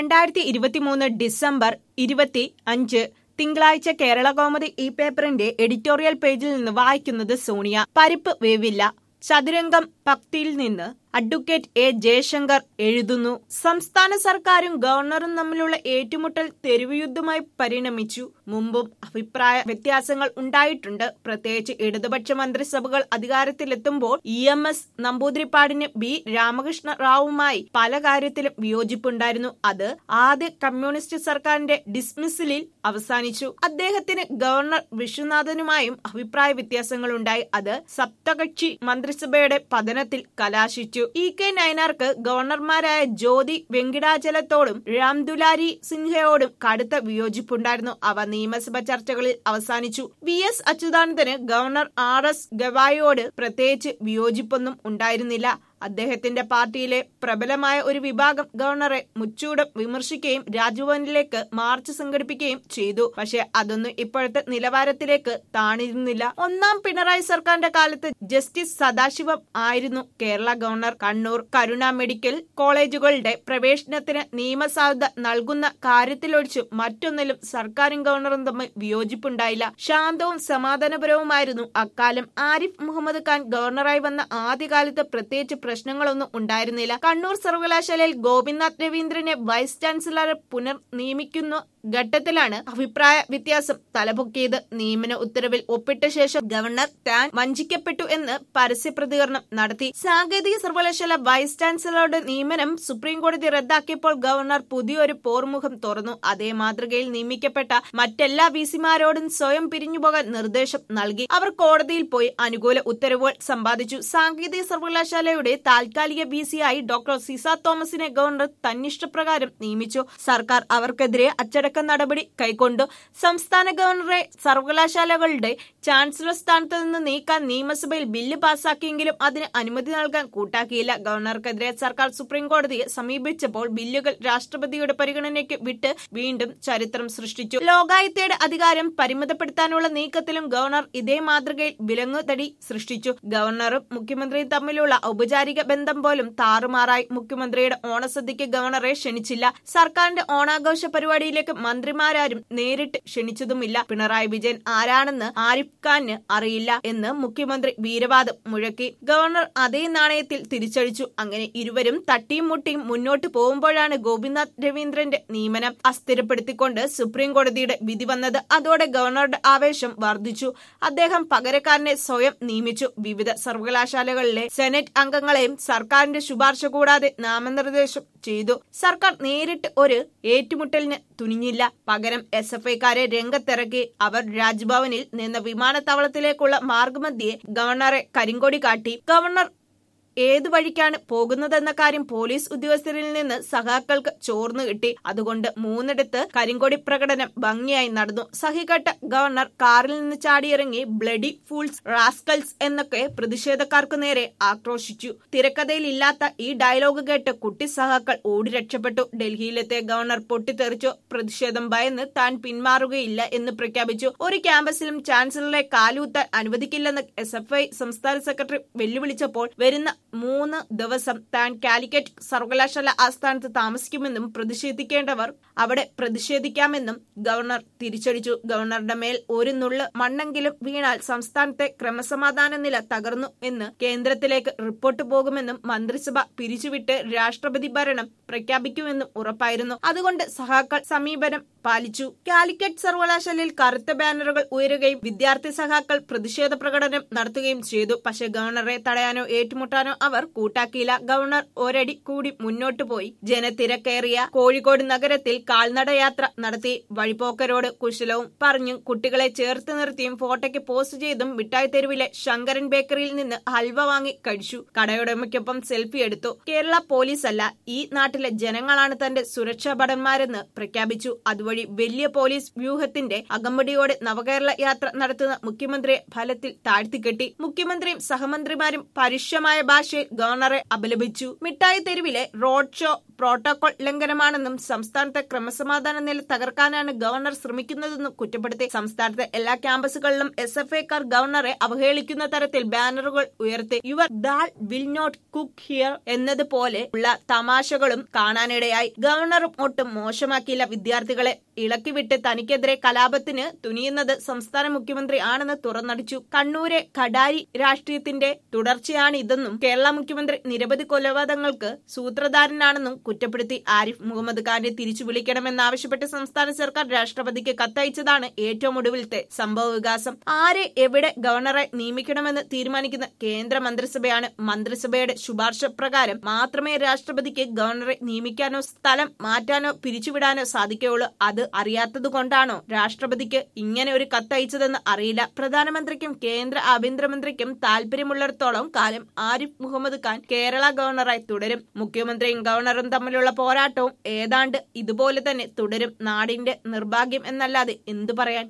രണ്ടായിരത്തി ഇരുപത്തിമൂന്ന് ഡിസംബർ ഇരുപത്തി അഞ്ച് തിങ്കളാഴ്ച കേരള കോമഡി ഈ പേപ്പറിന്റെ എഡിറ്റോറിയൽ പേജിൽ നിന്ന് വായിക്കുന്നത് സോണിയ പരിപ്പ് വേവില്ല ചതുരംഗം ഭക്തിയിൽ നിന്ന് അഡ്വക്കേറ്റ് എ ജയശങ്കർ എഴുതുന്നു സംസ്ഥാന സർക്കാരും ഗവർണറും തമ്മിലുള്ള ഏറ്റുമുട്ടൽ തെരുവുയുദ്ധമായി പരിണമിച്ചു മുമ്പും അഭിപ്രായ വ്യത്യാസങ്ങൾ ഉണ്ടായിട്ടുണ്ട് പ്രത്യേകിച്ച് ഇടതുപക്ഷ മന്ത്രിസഭകൾ അധികാരത്തിലെത്തുമ്പോൾ ഇ എം എസ് നമ്പൂതിരിപ്പാടിന് ബി രാമകൃഷ്ണ റാവുമായി പല കാര്യത്തിലും വിയോജിപ്പുണ്ടായിരുന്നു അത് ആദ്യ കമ്മ്യൂണിസ്റ്റ് സർക്കാരിന്റെ ഡിസ്മിസിലിൽ അവസാനിച്ചു അദ്ദേഹത്തിന് ഗവർണർ വിശ്വനാഥനുമായും അഭിപ്രായ വ്യത്യാസങ്ങളുണ്ടായി അത് സപ്തകക്ഷി മന്ത്രിസഭയുടെ പതനത്തിൽ കലാശിച്ചു ഇ കെ നയനാർക്ക് ഗവർണർമാരായ ജ്യോതി വെങ്കിടാചലത്തോടും രാംദുലാരി സിൻഹയോടും കടുത്ത വിയോജിപ്പുണ്ടായിരുന്നു അവ നിയമസഭ ചർച്ചകളിൽ അവസാനിച്ചു വി എസ് അച്യുതാനന്ദന് ഗവർണർ ആർ എസ് ഗവായിയോട് പ്രത്യേകിച്ച് വിയോജിപ്പൊന്നും ഉണ്ടായിരുന്നില്ല അദ്ദേഹത്തിന്റെ പാർട്ടിയിലെ പ്രബലമായ ഒരു വിഭാഗം ഗവർണറെ മുച്ചൂടം വിമർശിക്കുകയും രാജ്ഭവനിലേക്ക് മാർച്ച് സംഘടിപ്പിക്കുകയും ചെയ്തു പക്ഷെ അതൊന്നും ഇപ്പോഴത്തെ നിലവാരത്തിലേക്ക് താണിരുന്നില്ല ഒന്നാം പിണറായി സർക്കാരിന്റെ കാലത്ത് ജസ്റ്റിസ് സദാശിവം ആയിരുന്നു കേരള ഗവർണർ കണ്ണൂർ കരുണ മെഡിക്കൽ കോളേജുകളുടെ പ്രവേശനത്തിന് നിയമസാധുത നൽകുന്ന കാര്യത്തിലൊഴിച്ച് മറ്റൊന്നിലും സർക്കാരും ഗവർണറും തമ്മിൽ വിയോജിപ്പുണ്ടായില്ല ശാന്തവും സമാധാനപരവുമായിരുന്നു അക്കാലം ആരിഫ് മുഹമ്മദ് ഖാൻ ഗവർണറായി വന്ന ആദ്യകാലത്ത് പ്രത്യേകിച്ച് പ്രശ്നങ്ങളൊന്നും ഉണ്ടായിരുന്നില്ല കണ്ണൂർ സർവകലാശാലയിൽ ഗോപിനാഥ് രവീന്ദ്രനെ വൈസ് ചാൻസലറെ പുനർ നിയമിക്കുന്ന ഘട്ടത്തിലാണ് അഭിപ്രായ വ്യത്യാസം തലപൊക്കിയത് നിയമന ഉത്തരവിൽ ഒപ്പിട്ട ശേഷം ഗവർണർ താൻ വഞ്ചിക്കപ്പെട്ടു എന്ന് പരസ്യ പ്രതികരണം നടത്തി സാങ്കേതിക സർവകലാശാല വൈസ് ചാൻസലറുടെ നിയമനം സുപ്രീം കോടതി റദ്ദാക്കിയപ്പോൾ ഗവർണർ പുതിയൊരു പോർമുഖം തുറന്നു അതേ മാതൃകയിൽ നിയമിക്കപ്പെട്ട മറ്റെല്ലാ വിസിമാരോടും സ്വയം പിരിഞ്ഞുപോകാൻ നിർദ്ദേശം നൽകി അവർ കോടതിയിൽ പോയി അനുകൂല ഉത്തരവുകൾ സമ്പാദിച്ചു സാങ്കേതിക സർവകലാശാലയുടെ താൽക്കാലിക വി ആയി ഡോക്ടർ സിസ തോമസിനെ ഗവർണർ തന്നിഷ്ടപ്രകാരം നിയമിച്ചു സർക്കാർ അവർക്കെതിരെ അച്ചടക്ക നടപടി കൈക്കൊണ്ടു സംസ്ഥാന ഗവർണറെ സർവകലാശാലകളുടെ ചാൻസലർ സ്ഥാനത്ത് നിന്ന് നീക്കാൻ നിയമസഭയിൽ ബില്ല് പാസാക്കിയെങ്കിലും അതിന് അനുമതി നൽകാൻ കൂട്ടാക്കിയില്ല ഗവർണർക്കെതിരെ സർക്കാർ സുപ്രീം കോടതിയെ സമീപിച്ചപ്പോൾ ബില്ലുകൾ രാഷ്ട്രപതിയുടെ പരിഗണനയ്ക്ക് വിട്ട് വീണ്ടും ചരിത്രം സൃഷ്ടിച്ചു ലോകായുക്തയുടെ അധികാരം പരിമിതപ്പെടുത്താനുള്ള നീക്കത്തിലും ഗവർണർ ഇതേ മാതൃകയിൽ വിലങ്ങുതടി സൃഷ്ടിച്ചു ഗവർണറും മുഖ്യമന്ത്രിയും തമ്മിലുള്ള ഔപചാരിക ബന്ധം പോലും താറുമാറായി മുഖ്യമന്ത്രിയുടെ ഓണസദ്യക്ക് ഗവർണറെ ക്ഷണിച്ചില്ല സർക്കാരിന്റെ ഓണാഘോഷ പരിപാടിയിലേക്ക് മന്ത്രിമാരാരും നേരിട്ട് ക്ഷണിച്ചതുമില്ല പിണറായി വിജയൻ ആരാണെന്ന് ആരിഫ് ഖാന് അറിയില്ല എന്ന് മുഖ്യമന്ത്രി വീരവാദം മുഴക്കി ഗവർണർ അതേ നാണയത്തിൽ തിരിച്ചടിച്ചു അങ്ങനെ ഇരുവരും തട്ടിയും മുട്ടിയും മുന്നോട്ട് പോകുമ്പോഴാണ് ഗോപിനാഥ് രവീന്ദ്രന്റെ നിയമനം അസ്ഥിരപ്പെടുത്തിക്കൊണ്ട് സുപ്രീം കോടതിയുടെ വിധി വന്നത് അതോടെ ഗവർണറുടെ ആവേശം വർദ്ധിച്ചു അദ്ദേഹം പകരക്കാരനെ സ്വയം നിയമിച്ചു വിവിധ സർവകലാശാലകളിലെ സെനറ്റ് അംഗങ്ങളെയും സർക്കാരിന്റെ ശുപാർശ കൂടാതെ നാമനിർദ്ദേശം ചെയ്തു സർക്കാർ നേരിട്ട് ഒരു ഏറ്റുമുട്ടലിന് തുനിഞ്ഞില്ല പകരം എസ് എഫ് ഐക്കാരെ രംഗത്തിറക്കി അവർ രാജ്ഭവനിൽ നിന്ന് വിമാനത്താവളത്തിലേക്കുള്ള മാർഗമധ്യേ ഗവർണറെ കരിങ്കൊടി കാട്ടി ഗവർണർ ഏതു വഴിക്കാണ് പോകുന്നതെന്ന കാര്യം പോലീസ് ഉദ്യോഗസ്ഥരിൽ നിന്ന് സഹാക്കൾക്ക് ചോർന്നു കിട്ടി അതുകൊണ്ട് മൂന്നിടത്ത് കരിങ്കൊടി പ്രകടനം ഭംഗിയായി നടന്നു സഹികെട്ട ഗവർണർ കാറിൽ നിന്ന് ചാടിയിറങ്ങി ബ്ലഡി ഫൂൾസ് റാസ്കൽസ് എന്നൊക്കെ പ്രതിഷേധക്കാർക്കു നേരെ ആക്രോശിച്ചു തിരക്കഥയിലില്ലാത്ത ഈ ഡയലോഗ് കേട്ട് കുട്ടി സഹാക്കൾ ഓടി രക്ഷപ്പെട്ടു ഡൽഹിയിലെത്തിയ ഗവർണർ പൊട്ടിത്തെറിച്ചു പ്രതിഷേധം ഭയന്ന് താൻ പിന്മാറുകയില്ല എന്ന് പ്രഖ്യാപിച്ചു ഒരു ക്യാമ്പസിലും ചാൻസലറെ കാലൂത്താൻ അനുവദിക്കില്ലെന്ന് എസ് എഫ് ഐ സംസ്ഥാന സെക്രട്ടറി വെല്ലുവിളിച്ചപ്പോൾ വരുന്ന മൂന്ന് ദിവസം താൻ കാലിക്കറ്റ് സർവകലാശാല ആസ്ഥാനത്ത് താമസിക്കുമെന്നും പ്രതിഷേധിക്കേണ്ടവർ അവിടെ പ്രതിഷേധിക്കാമെന്നും ഗവർണർ തിരിച്ചടിച്ചു ഗവർണറുടെ മേൽ ഒരു നുള്ള് മണ്ണെങ്കിലും വീണാൽ സംസ്ഥാനത്തെ ക്രമസമാധാന നില തകർന്നു എന്ന് കേന്ദ്രത്തിലേക്ക് റിപ്പോർട്ട് പോകുമെന്നും മന്ത്രിസഭ പിരിച്ചുവിട്ട് രാഷ്ട്രപതി ഭരണം പ്രഖ്യാപിക്കുമെന്നും ഉറപ്പായിരുന്നു അതുകൊണ്ട് സഹാക്കൾ സമീപനം പാലിച്ചു കാലിക്കറ്റ് സർവകലാശാലയിൽ കറുത്ത ബാനറുകൾ ഉയരുകയും വിദ്യാർത്ഥി സഹാക്കൾ പ്രതിഷേധ പ്രകടനം നടത്തുകയും ചെയ്തു പക്ഷേ ഗവർണറെ തടയാനോ ഏറ്റുമുട്ടാനോ അവർ കൂട്ടാക്കിയില്ല ഗവർണർ ഒരടി കൂടി മുന്നോട്ടു പോയി ജനത്തിരക്കേറിയ കോഴിക്കോട് നഗരത്തിൽ കാൽനടയാത്ര നടത്തി വഴിപോക്കരോട് കുശലവും പറഞ്ഞും കുട്ടികളെ ചേർത്ത് നിർത്തിയും ഫോട്ടോയ്ക്ക് പോസ്റ്റ് ചെയ്തും മിഠായി തെരുവിലെ ശങ്കരൻ ബേക്കറിയിൽ നിന്ന് ഹൽവ വാങ്ങി കഴിച്ചു കടയുടമയ്ക്കൊപ്പം സെൽഫി എടുത്തു കേരള പോലീസ് അല്ല ഈ നാട്ടിലെ ജനങ്ങളാണ് തന്റെ സുരക്ഷാ ഭടന്മാരെന്ന് പ്രഖ്യാപിച്ചു അതുവഴി വലിയ പോലീസ് വ്യൂഹത്തിന്റെ അകമ്പടിയോടെ നവകേരള യാത്ര നടത്തുന്ന മുഖ്യമന്ത്രിയെ ഫലത്തിൽ താഴ്ത്തിക്കെട്ടി മുഖ്യമന്ത്രിയും സഹമന്ത്രിമാരും പരുഷമായ ഭാഷ ഭാഷയിൽ ഗവർണറെ അപലപിച്ചു മിഠായി തെരുവിലെ റോഡ് ഷോ പ്രോട്ടോകോൾ ലംഘനമാണെന്നും സംസ്ഥാനത്തെ ക്രമസമാധാന നില തകർക്കാനാണ് ഗവർണർ ശ്രമിക്കുന്നതെന്നും കുറ്റപ്പെടുത്തി സംസ്ഥാനത്തെ എല്ലാ ക്യാമ്പസുകളിലും എസ് എഫ് ഐക്കാർ ഗവർണറെ അവഹേളിക്കുന്ന തരത്തിൽ ബാനറുകൾ ഉയർത്തി your dal will not cook here എന്നതുപോലെ ഉള്ള തമാശകളും കാണാനിടയായി ഗവർണറും ഒട്ടും മോശമാക്കിയില്ല വിദ്യാർത്ഥികളെ ഇളക്കിവിട്ട് തനിക്കെതിരെ കലാപത്തിന് തുനിയുന്നത് സംസ്ഥാന മുഖ്യമന്ത്രി ആണെന്ന് തുറന്നടിച്ചു കണ്ണൂരെ കടാരി രാഷ്ട്രീയത്തിന്റെ തുടർച്ചയാണ് ഇതെന്നും കേരള മുഖ്യമന്ത്രി നിരവധി കൊലപാതകങ്ങൾക്ക് സൂത്രധാരനാണെന്നും കുറ്റപ്പെടുത്തി ആരിഫ് മുഹമ്മദ് ഖാനെ തിരിച്ചു വിളിക്കണമെന്നാവശ്യപ്പെട്ട് സംസ്ഥാന സർക്കാർ രാഷ്ട്രപതിക്ക് കത്തയച്ചതാണ് ഏറ്റവും ഒടുവിലത്തെ സംഭവ വികാസം ആരെ എവിടെ ഗവർണറെ നിയമിക്കണമെന്ന് തീരുമാനിക്കുന്ന കേന്ദ്ര മന്ത്രിസഭയാണ് മന്ത്രിസഭയുടെ ശുപാർശ പ്രകാരം മാത്രമേ രാഷ്ട്രപതിക്ക് ഗവർണറെ നിയമിക്കാനോ സ്ഥലം മാറ്റാനോ പിരിച്ചുവിടാനോ സാധിക്കുകയുള്ളൂ അത് അറിയാത്തതുകൊണ്ടാണോ രാഷ്ട്രപതിക്ക് ഇങ്ങനെ ഒരു കത്തയച്ചതെന്ന് അറിയില്ല പ്രധാനമന്ത്രിക്കും കേന്ദ്ര ആഭ്യന്തരമന്ത്രിക്കും താല്പര്യമുള്ളിടത്തോളം കാലം ആരിഫ് മുഹമ്മദ് ഖാൻ കേരള ഗവർണറായി തുടരും മുഖ്യമന്ത്രിയും ഗവർണറും തമ്മിലുള്ള പോരാട്ടവും ഏതാണ്ട് ഇതുപോലെ തന്നെ തുടരും നാടിന്റെ നിർഭാഗ്യം എന്നല്ലാതെ എന്തു പറയാൻ